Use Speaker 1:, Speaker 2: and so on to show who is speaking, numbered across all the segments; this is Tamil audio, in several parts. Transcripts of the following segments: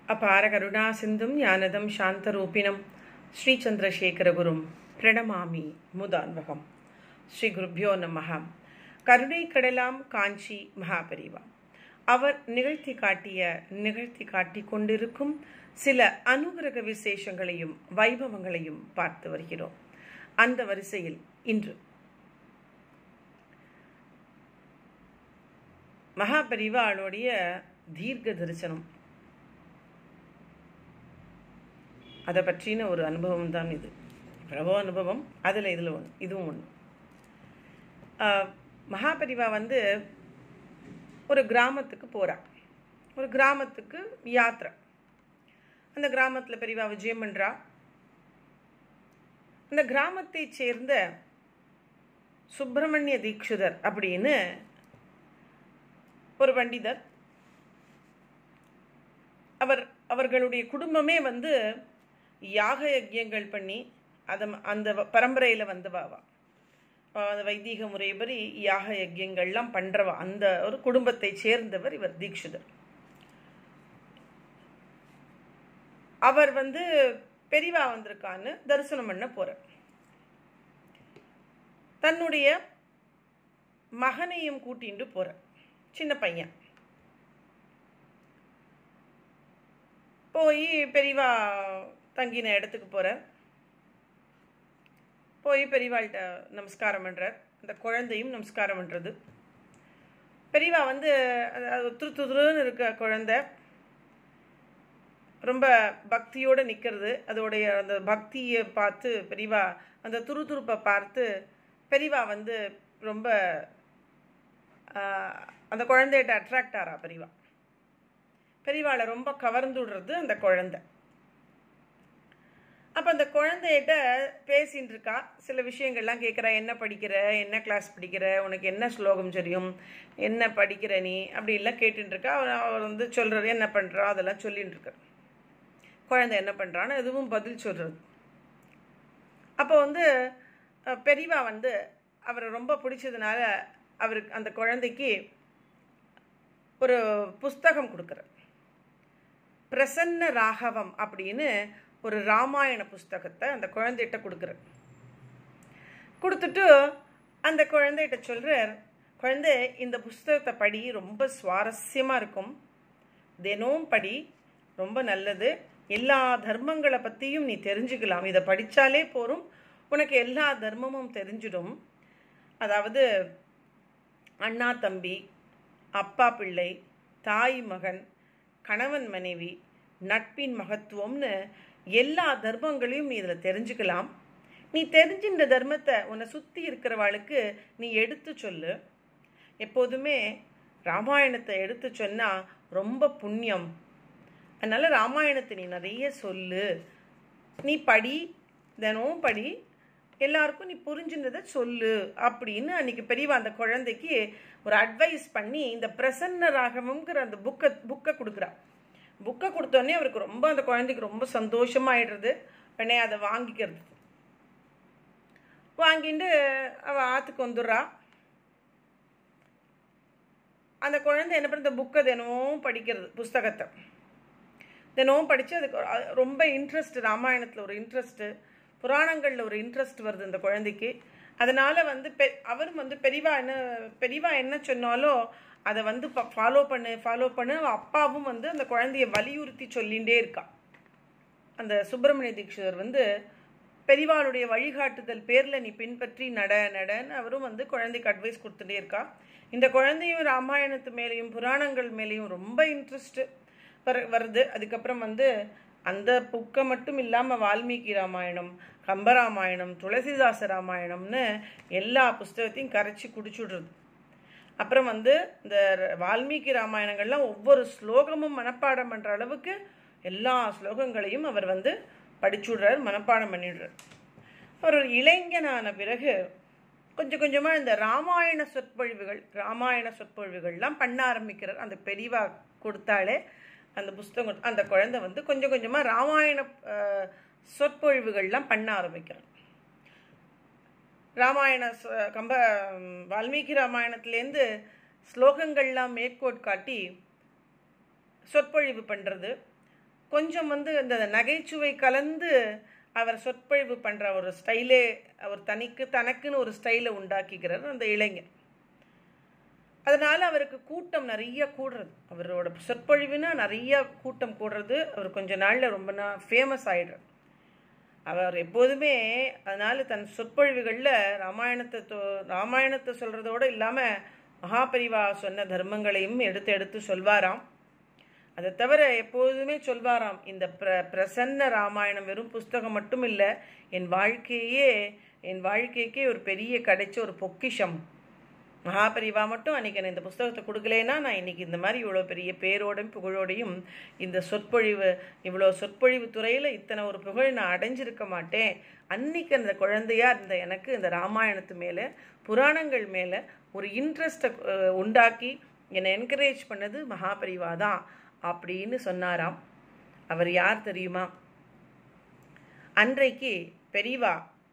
Speaker 1: அபார கருணா சிந்தும் ஞானதம் சாந்தரூபிணம் ஸ்ரீ சந்திரசேகரகுரும் பிரணமாமி முதான்வகம் ஸ்ரீ குருப்யோ நமஹ கருணை கடலாம் காஞ்சி மகாபரிவா அவர் நிகழ்த்தி காட்டிய நிகழ்த்தி காட்டி கொண்டிருக்கும் சில அனுகிரக விசேஷங்களையும் வைபவங்களையும் பார்த்து வருகிறோம் அந்த வரிசையில் இன்று மகாபரிவாளுடைய தீர்க்க தரிசனம் அதை பற்றின ஒரு அனுபவம் தான் இது பிரபோ அனுபவம் அதில் இதில் ஒன்று இதுவும் ஒன்று மகாபரிவா வந்து ஒரு கிராமத்துக்கு போகிறா ஒரு கிராமத்துக்கு யாத்திரை அந்த கிராமத்தில் பெரியவா விஜயம் பண்ணுறா அந்த கிராமத்தை சேர்ந்த சுப்பிரமணிய தீக்ஷிதர் அப்படின்னு ஒரு பண்டிதர் அவர் அவர்களுடைய குடும்பமே வந்து யாக யஜ்யங்கள் பண்ணி அதை அந்த பரம்பரையில் வந்தவாவா அந்த வைதீக முறைப்படி யாக யஜ்யங்கள்லாம் பண்ணுறவா அந்த ஒரு குடும்பத்தை சேர்ந்தவர் இவர் தீக்ஷிதர் அவர் வந்து பெரிவா வந்திருக்கான்னு தரிசனம் பண்ண போகிறார் தன்னுடைய மகனையும் கூட்டிட்டு போகிறார் சின்ன பையன் போய் பெரியவா தங்கின இடத்துக்கு போகிறார் போய் பெரியவாள்கிட்ட நமஸ்காரம் பண்ணுறார் அந்த குழந்தையும் நமஸ்காரம் பண்ணுறது பெரியவா வந்து துரு துருன்னு இருக்க குழந்த ரொம்ப பக்தியோடு நிற்கிறது அதோடைய அந்த பக்தியை பார்த்து பெரியவா அந்த துருதுருப்பை பார்த்து பெரியவா வந்து ரொம்ப அந்த குழந்தைகிட்ட அட்ராக்ட் ஆறா பெரியவா பெரியவாளை ரொம்ப கவர்ந்து விடுறது அந்த குழந்தை அப்போ அந்த குழந்தைகிட்ட பேசின்னு இருக்கா சில விஷயங்கள்லாம் கேட்குறா என்ன படிக்கிற என்ன கிளாஸ் படிக்கிற உனக்கு என்ன ஸ்லோகம் தெரியும் என்ன படிக்கிற நீ அப்படிலாம் கேட்டுட்டு இருக்கா அவர் வந்து சொல்கிறாரு என்ன பண்ணுறா அதெல்லாம் சொல்லின்னு இருக்கார் குழந்தை என்ன பண்ணுறான்னு எதுவும் பதில் சொல்கிறது அப்போ வந்து பெரியவா வந்து அவரை ரொம்ப பிடிச்சதுனால அவருக்கு அந்த குழந்தைக்கு ஒரு புஸ்தகம் கொடுக்குறார் பிரசன்ன ராகவம் அப்படின்னு ஒரு ராமாயண புஸ்தகத்தை அந்த குழந்தைகிட்ட கொடுக்குறார் கொடுத்துட்டு அந்த குழந்தைகிட்ட சொல்கிறார் குழந்தை இந்த புஸ்தகத்தை படி ரொம்ப சுவாரஸ்யமாக இருக்கும் தினமும் படி ரொம்ப நல்லது எல்லா தர்மங்களை பற்றியும் நீ தெரிஞ்சுக்கலாம் இதை படித்தாலே போகும் உனக்கு எல்லா தர்மமும் தெரிஞ்சிடும் அதாவது அண்ணா தம்பி அப்பா பிள்ளை தாய் மகன் கணவன் மனைவி நட்பின் மகத்துவம்னு எல்லா தர்மங்களையும் நீ இதில் தெரிஞ்சுக்கலாம் நீ தெரிஞ்ச இந்த தர்மத்தை உன்னை சுற்றி இருக்கிறவாளுக்கு நீ எடுத்து சொல்லு எப்போதுமே ராமாயணத்தை எடுத்து சொன்னால் ரொம்ப புண்ணியம் அதனால் ராமாயணத்தை நீ நிறைய சொல்லு நீ படி தினமும் படி எல்லாருக்கும் நீ புரிஞ்சுன்றதை சொல்லு அப்படின்னு அன்னைக்கு பெரியவா அந்த குழந்தைக்கு ஒரு அட்வைஸ் பண்ணி இந்த பிரசன்ன ராகவங்கிற அந்த புக்கை புக்கை கொடுக்குறா புக்கை கொடுத்தோடனே அவருக்கு ரொம்ப அந்த குழந்தைக்கு ரொம்ப சந்தோஷமாயிடுறது உடனே அதை வாங்கிக்கிறது வாங்கிட்டு அவள் ஆற்றுக்கு வந்துடுறா அந்த குழந்தை என்ன பண்ணுற புக்கை தினமும் படிக்கிறது புஸ்தகத்தை தினமும் படித்து அதுக்கு ரொம்ப இன்ட்ரெஸ்ட் ராமாயணத்தில் ஒரு இன்ட்ரெஸ்ட்டு புராணங்களில் ஒரு இன்ட்ரெஸ்ட் வருது இந்த குழந்தைக்கு அதனால் வந்து பெ அவரும் வந்து பெரியவா என்ன பெரியவா என்ன சொன்னாலும் அதை வந்து ஃபாலோ பண்ணு ஃபாலோ பண்ணு அப்பாவும் வந்து அந்த குழந்தைய வலியுறுத்தி சொல்லிகிட்டே இருக்கா அந்த சுப்பிரமணிய தீட்சிதர் வந்து பெரியவாளுடைய வழிகாட்டுதல் பேரில் நீ பின்பற்றி நட நடன்னு அவரும் வந்து குழந்தைக்கு அட்வைஸ் கொடுத்துட்டே இருக்கா இந்த குழந்தையும் ராமாயணத்து மேலேயும் புராணங்கள் மேலேயும் ரொம்ப இன்ட்ரெஸ்ட்டு வர வருது அதுக்கப்புறம் வந்து அந்த புக்கை மட்டும் இல்லாமல் வால்மீகி ராமாயணம் கம்பராமாயணம் துளசிதாச ராமாயணம்னு எல்லா புஸ்தகத்தையும் கரைச்சி குடிச்சுடுறது அப்புறம் வந்து இந்த வால்மீகி ராமாயணங்கள்லாம் ஒவ்வொரு ஸ்லோகமும் மனப்பாடம் பண்ணுற அளவுக்கு எல்லா ஸ்லோகங்களையும் அவர் வந்து படிச்சுடுறார் மனப்பாடம் பண்ணிடுறார் அவர் ஒரு இளைஞனான பிறகு கொஞ்சம் கொஞ்சமாக இந்த ராமாயண சொற்பொழிவுகள் ராமாயண சொற்பொழிவுகள்லாம் பண்ண ஆரம்பிக்கிறார் அந்த பெரியவா கொடுத்தாலே அந்த புஸ்தகம் அந்த குழந்தை வந்து கொஞ்சம் கொஞ்சமாக ராமாயண சொற்பொழிவுகள்லாம் பண்ண ஆரம்பிக்கிறார் ராமாயண கம்ப வால்மீகி ராமாயணத்துலேருந்து ஸ்லோகங்கள்லாம் மேற்கோட் காட்டி சொற்பொழிவு பண்ணுறது கொஞ்சம் வந்து இந்த நகைச்சுவை கலந்து அவர் சொற்பொழிவு பண்ணுற ஒரு ஸ்டைலே அவர் தனிக்கு தனக்குன்னு ஒரு ஸ்டைலை உண்டாக்கிக்கிறார் அந்த இளைஞர் அதனால் அவருக்கு கூட்டம் நிறைய கூடுறது அவரோட சொற்பொழிவுனா நிறைய கூட்டம் கூடுறது அவர் கொஞ்ச நாளில் ரொம்ப நா ஃபேமஸ் ஆகிடுறார் அவர் எப்போதுமே அதனால் தன் சொற்பொழிவுகளில் ராமாயணத்தை தொ ராமாயணத்தை சொல்கிறதோடு இல்லாமல் மகாபரிவா சொன்ன தர்மங்களையும் எடுத்து எடுத்து சொல்வாராம் அதை தவிர எப்போதுமே சொல்வாராம் இந்த பிர பிரசன்ன ராமாயணம் வெறும் புஸ்தகம் மட்டும் இல்லை என் வாழ்க்கையே என் வாழ்க்கைக்கே ஒரு பெரிய கிடைச்ச ஒரு பொக்கிஷம் மகாபரிவா மட்டும் அன்றைக்கி நான் இந்த புஸ்தகத்தை கொடுக்கலேன்னா நான் இன்றைக்கி இந்த மாதிரி இவ்வளோ பெரிய பேரோடையும் புகழோடையும் இந்த சொற்பொழிவு இவ்வளோ சொற்பொழிவு துறையில் இத்தனை ஒரு புகழ் நான் அடைஞ்சிருக்க மாட்டேன் அன்னைக்கு அந்த குழந்தையாக இருந்த எனக்கு இந்த ராமாயணத்து மேலே புராணங்கள் மேலே ஒரு இன்ட்ரெஸ்ட்டை உண்டாக்கி என்னை என்கரேஜ் பண்ணது மகாபரிவா தான் அப்படின்னு சொன்னாராம் அவர் யார் தெரியுமா அன்றைக்கு பெரியவா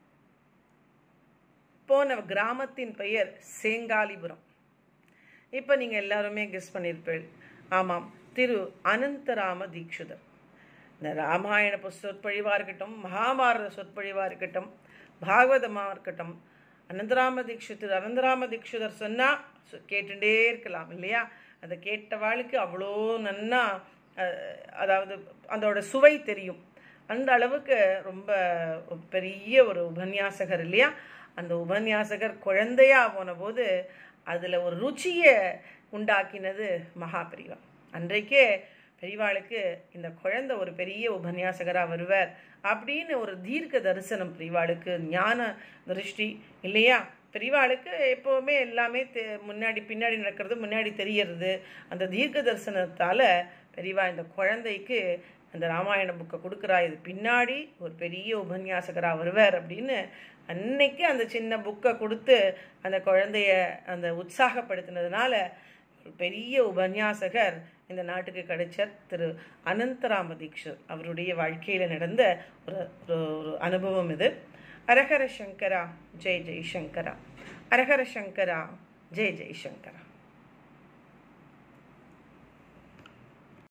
Speaker 1: போன கிராமத்தின் பெயர் சேங்காலிபுரம் இப்போ நீங்கள் எல்லாருமே கெஸ் பண்ணியிருப்பீள் ஆமாம் திரு அனந்தராம தீக்ஷிதர் இந்த ராமாயண சொற்பொழிவாக இருக்கட்டும் மகாபாரத சொற்பொழிவாக இருக்கட்டும் பாகவதமாக இருக்கட்டும் அனந்தராம தீக்ஷிதர் அனந்தராம தீக்ஷிதர் சொன்னால் கேட்டுட்டே இருக்கலாம் இல்லையா அதை கேட்டவாளுக்கு அவ்வளோ நன்னா அதாவது அதோட சுவை தெரியும் அந்த அளவுக்கு ரொம்ப பெரிய ஒரு உபன்யாசகர் இல்லையா அந்த உபன்யாசகர் குழந்தையா போன போது அதில் ஒரு ருச்சியை உண்டாக்கினது மகாபெரிவா அன்றைக்கே பெரியவாளுக்கு இந்த குழந்தை ஒரு பெரிய உபன்யாசகராக வருவார் அப்படின்னு ஒரு தீர்க்க தரிசனம் பெரியவாளுக்கு ஞான திருஷ்டி இல்லையா பெரியவாளுக்கு எப்போவுமே எல்லாமே தெ முன்னாடி பின்னாடி நடக்கிறது முன்னாடி தெரியறது அந்த தீர்க்க தரிசனத்தால் பெரியவா இந்த குழந்தைக்கு அந்த ராமாயண புக்கை கொடுக்குறா இது பின்னாடி ஒரு பெரிய உபன்யாசகராக வருவார் அப்படின்னு அன்னைக்கு அந்த சின்ன புக்கை கொடுத்து அந்த குழந்தைய அந்த உற்சாகப்படுத்தினதுனால ஒரு பெரிய உபன்யாசகர் இந்த நாட்டுக்கு கிடைச்ச திரு அனந்தராம தீக்ஷர் அவருடைய வாழ்க்கையில் நடந்த ஒரு ஒரு அனுபவம் இது அரஹர சங்கரா ஜெய் ஜெய் சங்கரா அரஹர சங்கரா ஜெய் ஜெய் சங்கரா